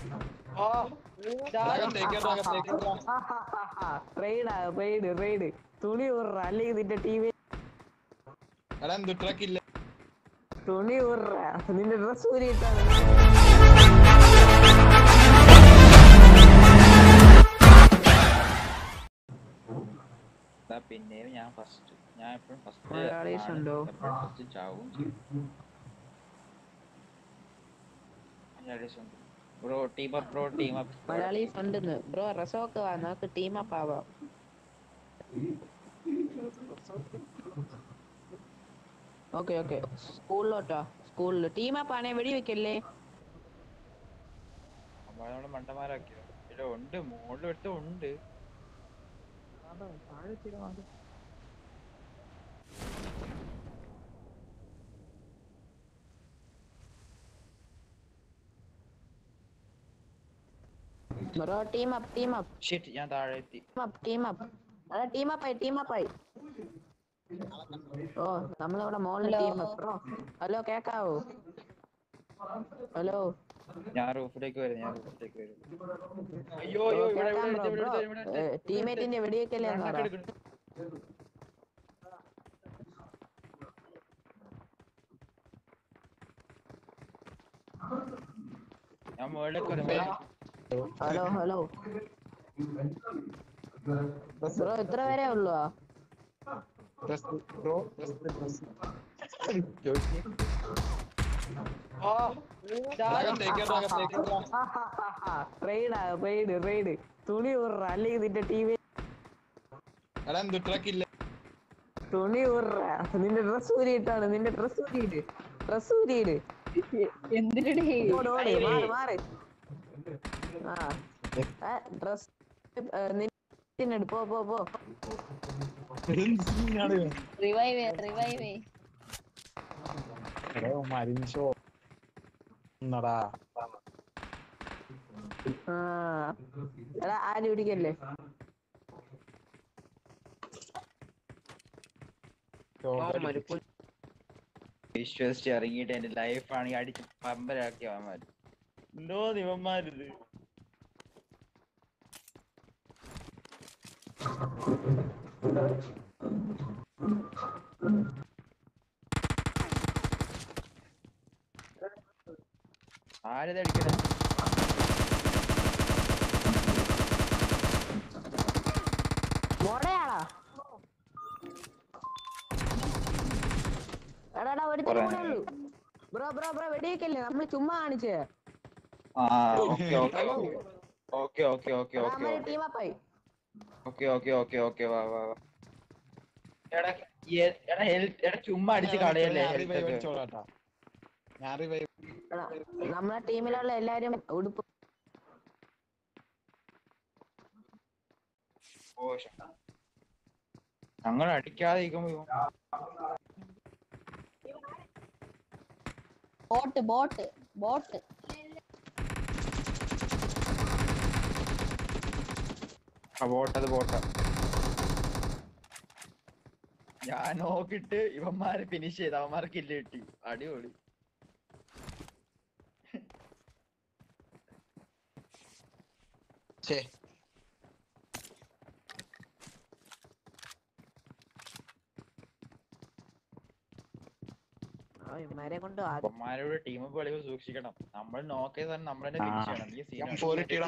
റെയ്ഡാ raid raid തുണി ഊർറ അല്ലെങ്കിൽ നിന്റെ ടീമി എടാ എന്ത് ട്രക്കില്ല തുണി ഊർറ നിന്റെ ഡ്രസ് ഊരിയിട്ടാണ് പിന്നെയും ഞാൻ ഫസ്റ്റ് ഞാൻ എപ്പോഴും ഫസ്റ്റ് മലയാളീസ് ഉണ്ടോ? ഫസ്റ്റ് ചാവും മലയാളീസ് ഉണ്ട് bro team up bro team up Malayalis ഉണ്ടെന്ന് ബ്രോ റസോക്ക് വാ നമുക്ക് ടീം അപ്പ് ആവാം ഓക്കെ ഓക്കെ സ്കൂളിലോട്ടോ സ്കൂളിൽ ടീം അപ്പ് ആണേ വെടി വെക്കല്ലേ നമ്മളെ മണ്ടന്മാരാക്കിയോ ഇല്ല ഉണ്ട് മുകളിൽ എടുത്ത് ഉണ്ട് bro team up team up shit ഞാൻ താഴെ എത്തി ടീം അപ്പ് ടീം അപ്പ് അതെ ടീം അപ്പ് ആയി ടീം അപ്പ് ആയി ഓ നമ്മളിവിടെ മോളിൽ ടീം അപ്പ് ബ്രോ ഹലോ കേക്കാവോ ഹലോ ഞാൻ റൂഫിലേക്ക് വരും ഞാൻ റൂഫിലേക്ക് വരും അയ്യോ അയ്യോ ഇവിടെ ഇവിടെ എടുത്ത്, ഇവിടെ എടുത്ത്, ഇവിടെ എടുത്ത്. ടീമേറ്റിന്റെ വെടിവെക്കല്ലേ എന്ന് കണ്ണൊക്കെ പറ എടുക്കുന്നു. ഞാൻ മുകളിലേക്ക് വരും ഹലോ ഹലോ ബ്രോ ഇത്ര വരെ ഉള്ളൂ ബ്രോ റെയ്ഡാ റെയ്ഡ് റെയ്ഡ് തുണി ഊർറ അല്ലെങ്കിൽ നിന്റെ ടീമേ എടാ എന്ത് ട്രക്കില്ല തുണി ഊർറ നിന്റെ ഡ്രസ് ഊരിയിട്ടാണ് നിന്റെ ഡ്രസ് ഊരിയിട് ഡ്രസ് ഊരിയിട് എന്തിനടി ഓട് ഓട് മാറ് മാറ് ആ ഡ്രസ് നിന്നെടു പോ പോ പോ റിവൈവ് റിവൈവ് മരിച്ചോ എന്നടാ ആ എടാ ആര് പിടിക്കല്ലേ വിശ്വസിച്ച് ഇറങ്ങിയിട്ട് എന്റെ ലൈഫ് ആണെങ്കിൽ അടിച്ച് പമ്പരാക്കി അവന്മാര് എന്തോ ഇവന്മാരിത് ആരത് അടിക്കണേ മോടയാടാ എടാ എടാ ഒരു കുറേ കൂടെ ഉള്ളൂ ബ്രോ ബ്രോ ബ്രോ വെടിവെക്കല്ലേ നമ്മൾ ചുമ്മാ കാണിച്ചേ ആ okay okay okay okay okay okay നമ്മള് ടീം അപ്പായി ഓക്കെ ഓക്കെ ഓക്കെ ഓക്കെ വാ വാ വാ എടാ എ- എടാ ഹെൽത്ത് എടാ ചുമ്മാ അടിച്ച് കളയല്ലേ ഹെൽത്ത് ഒക്കെ ഞാൻ റിവൈവ് എടാ നമ്മളെ ടീമിലുള്ള എല്ലാരും ഉടുപ്പ് ഓ ഞങ്ങൾ അടിക്കാതെ ഇരിക്കുമ്പോ ഇവൻ ബോട്ട് ബോട്ട് ബോട്ട് ആ ബോട്ടത് ബോട്ട ഞാൻ നോക്കിട്ട് ഇവന്മാരെ ഫിനിഷ് ചെയ്ത് അവന്മാർക്ക് ഇല്ല കിട്ടി അടിപൊളി ഛേ ആ, ഇവന്മാരെ കൊണ്ട് ആദ്യം അവന്മാരോട് ടീം കളിവ് സൂക്ഷിക്കണം നമ്മൾ നോക്കിയത് തന്നെ നമ്മൾ തന്നെ ഫിനിഷ് ചെയ്യണം ഈ ഞാൻ സീനാണ് ഫോർ ഇട്ടിടാം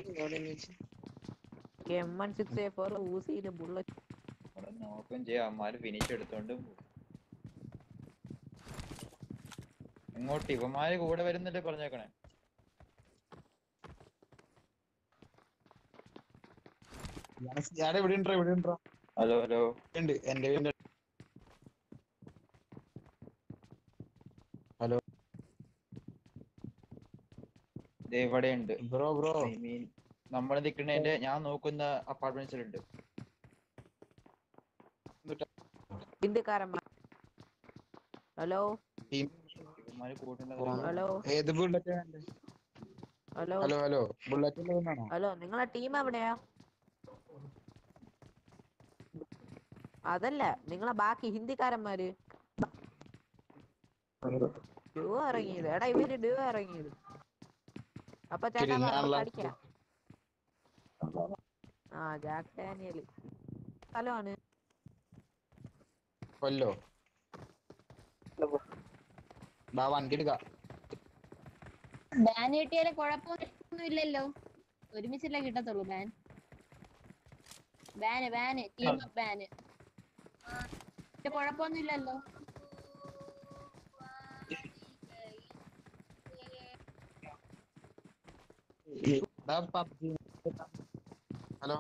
M one six A four use ചെയ്ത് ബുള്ളറ്റ് നമ്മള് നോക്കും ചെയ്യാം അവന്മാര് ഫിനിഷ് എടുത്തോണ്ട് പോകും. ഇങ്ങോട്ട് ഇവന്മാര് കൂടെ വരുന്നില്ലേ പറഞ്ഞേക്കണേ ഞാൻ എവിടെ ഉണ്ടോ എവിടെ ഉണ്ടോ ഹലോ ഹലോ ഉണ്ട് എന്റെ വീടിന്റെ ഹലോ ദേ ഇവിടെ ഉണ്ട് ബ്രോ ബ്രോ മീൻ നമ്മൾ നിൽക്കുന്നതിന്റെ ഞാൻ നോക്കുന്ന അപ്പാർട്ട്മെന്റ്സിലുണ്ട് ഇന്ത്യക്കാരൻ ഹലോ ഇവന്മാര് കൂട്ടുണ്ട ഹലോ ഏത് bullet hello hello hello bullet ഉള്ളതാണോ ഹലോ നിങ്ങളെ ടീം എവിടെയാ അതല്ല നിങ്ങളെ ബാക്കി ഹിന്ദിക്കാരന്മാര് ഡ്യൂ ഇറങ്ങിയത് എടാ ഇവര് ഡ്യൂ ഇറങ്ങിയത് അപ്പൊ ചേട്ടാ വാ, നമുക്ക് തിരുനാള- അടിക്കാം ആ ജാക്ക് ഡാനിയൽ സ്ഥലമാണ് കൊല്ലോ ബാ വണ്ടി എടുക്ക ബാൻ കിട്ടിയാലും കുഴപ്പമൊന്നും ഇല്ലല്ലോ ഒരുമിച്ചല്ലേ കിട്ടത്തുള്ളൂ ban ban ban team up ban കുഴപ്പമൊന്നും ഇല്ലല്ലോ പബ്ജി ഹലോ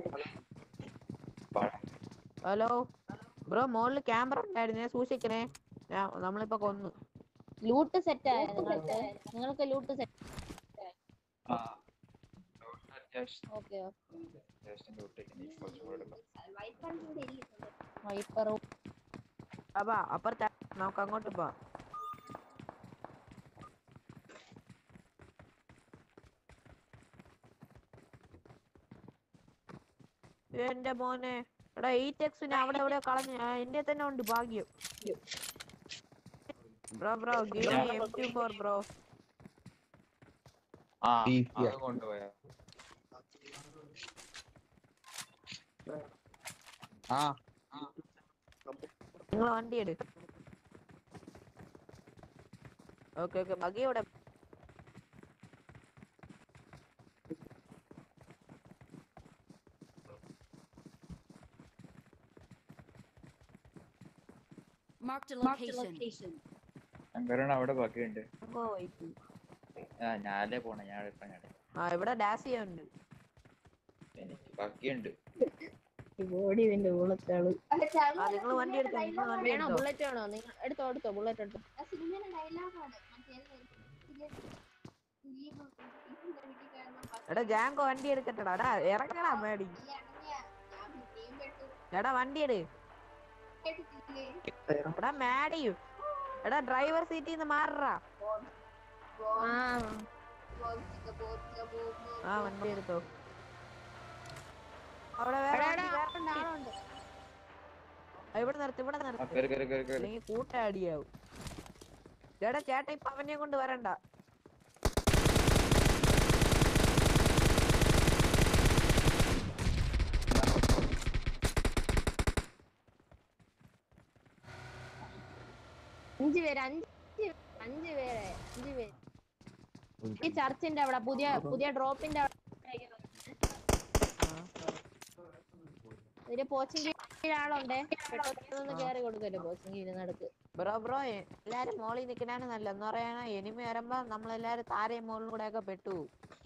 ഹലോ ബ്രോ മോളില് ക്യാമറ ഉണ്ടായിരുന്നേ സൂക്ഷിക്കണേ ഞാൻ നമ്മളിപ്പോ കൊന്നു ലൂട്ട് സെറ്റ് ആയ നിങ്ങൾക്ക് നിങ്ങൾക്ക് ലൂട്ട് സെറ്റ് ആ അത്യാവശ്യം ഓക്കെ അത്യാവശ്യം തൊട്ട് ഇനി കുറച്ചും കൂടെ എടുക്കാം വൈപ്പറും അപ്പാ അപ്പുറത്തെ നമുക്ക് അങ്ങോട്ട് പോവാം എന്റെ മോനെ എടാ ഈ ടെക്സിന് അവിടെ എവിടെ കളഞ്ഞു ആ, എന്റെ തന്നെ ഉണ്ട് ഭാഗ്യം bro bro give me M two four bro ആ Beef, അത് yeah. കൊണ്ടുപോയാ ആ നിങ്ങൾ വണ്ടി എടു ഓക്കെ ഓക്കെ ബഗി ഇവിടെ Marked a Mark the location. location. Sankaran അവിടെ ബാക്കിയുണ്ട് പോയിട്ട് ആ ഞാനേ പോണേ ഞാൻ എടുക്കാൻ ഞാൻ ആ ഇവിടെ ഡാസിയ ഉണ്ട് എനിക്ക് ബാക്കിയുണ്ട് ബോഡി ഇതിന്റെ ബുള്ളറ്റാള് ആ നിങ്ങൾ വണ്ടി എടുത്തോ നിങ്ങൾ വണ്ടി വേണോ എടുത്തോ ബുള്ളറ്റ് വേണോ നിങ്ങൾ എടുത്തോ എടുത്തോ ബുള്ളറ്റ് എടുത്തോ എടാ ജാങ്കോ വണ്ടി എടുക്കട്ടെടാ എടാ ഇറങ്ങടാ മേടി എടാ വണ്ടി എടു എടാ മാഡി എടാ ഡ്രൈവർ സീറ്റിൽ നിന്ന് മാറടാ ആ ആ വണ്ടി എടുത്തോ അവിടെ വേറെ എടാ, വണ്ടി, എടാ, വേറെ വണ്ടി. ആളുണ്ട്. ആ, ഇവിടെ നിർത്തി ഇവിടെ ആ നിർത്തി കയറി കയറി കയറി കയറി അല്ലെങ്കിൽ കൂട്ടടിയാവും ചേട്ടാ ചേട്ടാ ഇപ്പൊ അവനെ കൊണ്ട് വരണ്ട അഞ്ച് പേര് അഞ്ച് അഞ്ച് പേരെ അഞ്ച് പേര് ഈ ചർച്ചിന്റെ അവിടെ പുതിയ പുതിയ ഡ്രോപ്പിന്റെ അവിടെ ഒരു പോച്ചിങ് ആളുണ്ടേ പെട്ടെന്ന് കേറി കൊടുക്കല്ലോ പോച്ചിങ് ഇരുന്നടക്ക് ബ്രോ ബ്രോ എ- എല്ലാരും മോളിൽ നിൽക്കണാണ് നല്ല എന്ന് പറയാനാ എനിമി വരുമ്പോ നമ്മളെല്ലാരും താരയും മോളിലും കൂടെ ഒക്കെ പെട്ടു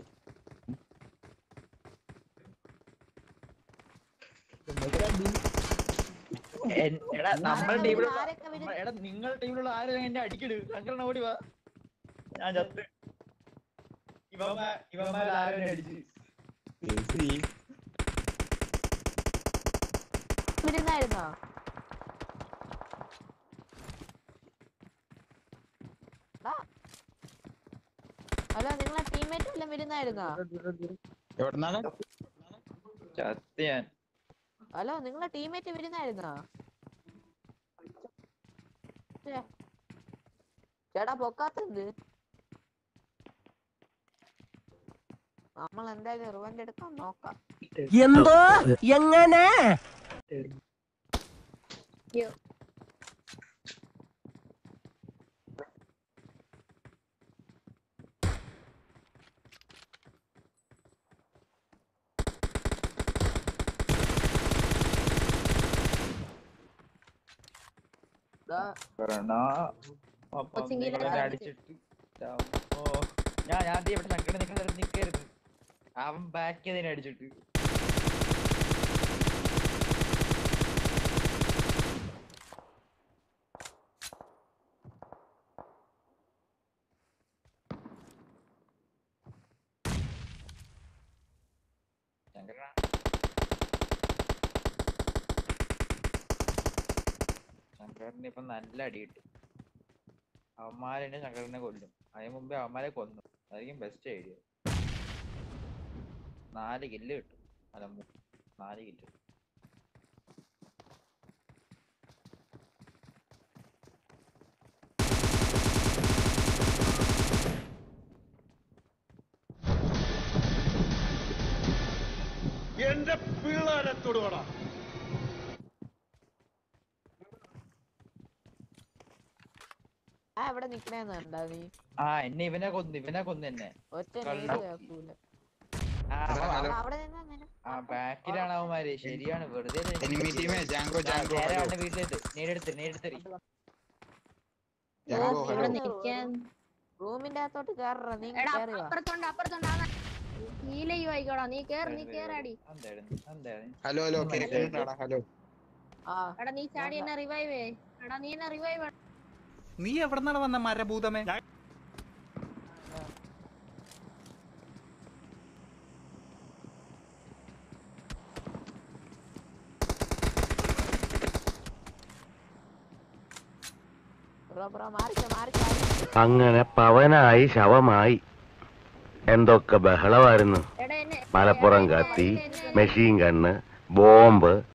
എൻ- എടാ നമ്മുടെ ആരൊക്കെ ടീമിലുള്ള ആരൊക്കെ വരും? എടാ നിങ്ങളുടെ ടീമിലുള്ള ആരും എന്നെ അടിക്കിട് ശങ്കരൻ ഓടി വാ ഞാൻ ചത്ത് ഇവന്മാ ഇവന്മാർ ആരും എന്നെ അടിച്ച് വരുന്നായിരുന്നോ ഹലോ നിങ്ങളെ ടീമേറ്റ് വല്ലതും വരുന്നായിരുന്നോ എവിടുന്നാണ് ചത്ത് ഞാൻ ഹലോ നിങ്ങളെ ടീമേറ്റ് വരുന്നായിരുന്നോ ഛെ. ചേട്ടാ പൊക്കാത്തത് നമ്മൾ എന്തായാലും റിവഞ്ച് എടുക്കാൻ നോക്കാം എന്തോ എങ്ങനെ ദാ, കൊറോണ അപ്പം കൊച്ചിങ്ങിലെ നിങ്ങളെന്നെ കാണിച്ച്. അടിച്ചിട്ട് ഓ ഞാൻ ഞാൻ ദേ ഇവിടെ ശങ്കരൻ നിൽക്കുന്ന സ്ഥലത്ത് നിൽക്കരുത് അവൻ ബാക്ക് ചെയ്തതിനെ അടിച്ചിട്ട് ശങ്കരനാ ശങ്കരന് ഇപ്പൊ നല്ല അടി കിട്ടി അവന്മാരെന്നെ ശങ്കരനെ കൊല്ലും അതിന് മുമ്പേ അവന്മാരെ കൊന്നു അതായിരിക്കും ബെസ്റ്റ് ഐഡിയ നാല് കില്ല് കിട്ടും അല്ല മൂ- നാല് കില്ല് ആ ഇവിടെ നിക്കണേന്ന് കണ്ടാ നീ ആ എന്നെ ഇവനെ കൊന്നു ഇവനെ കൊന്നു എന്നെ ഒറ്റ കണ്ടോ? നേര് കേൾക്കൂല ആ ഹലോ, അവൻ- ഹലോ. അവിടെ നിന്നാ നിന ആ ബാക്കിലാണ് അവന്മാര് ശരിയാണ് വെറുതെ അല്ലേ എനിമി എനിക്ക് ടീമേ ജാങ്കോ ജാങ്കോ നേരെ ഹലോ അവന്റെ വീട്ടിലെത്ത് നേരെടുത്ത് നേരെടുത്തെറി ജാങ്കോ ഇവിടെ ഹലോ നിക്കാൻ റൂമിന്റെ അകത്തോട്ട് കേറ നീ എടാ കേറി വാ അപ്പുറത്തുണ്ട് അപ്പുറത്തുണ്ട് ഹീലയ്യോ ആയിക്കോടാ നീ കേറ് നീ കേറാടി എന്തായിരുന്നു എന്തായിരുന്നു ഹലോ ഹലോ കേൾക്കുന്നുണ്ടാടാ ഹലോ ആ എടാ നീ ചാടി എന്നെ റിവൈവ് എടാ നീ എന്നെ റിവൈവ് നീ എവിടെന്നാണ് വന്ന മരഭൂതമേ ബ്രോ ബ്രോ മാറിക്കോ മാറിക്കോ അങ്ങനെ പവനായി ശവമായി എന്തൊക്കെ ബഹളമായിരുന്നു എടാ എന്നെ മലപ്പുറം കത്തി മെഷീൻ കണ്ണ് ബോംബ്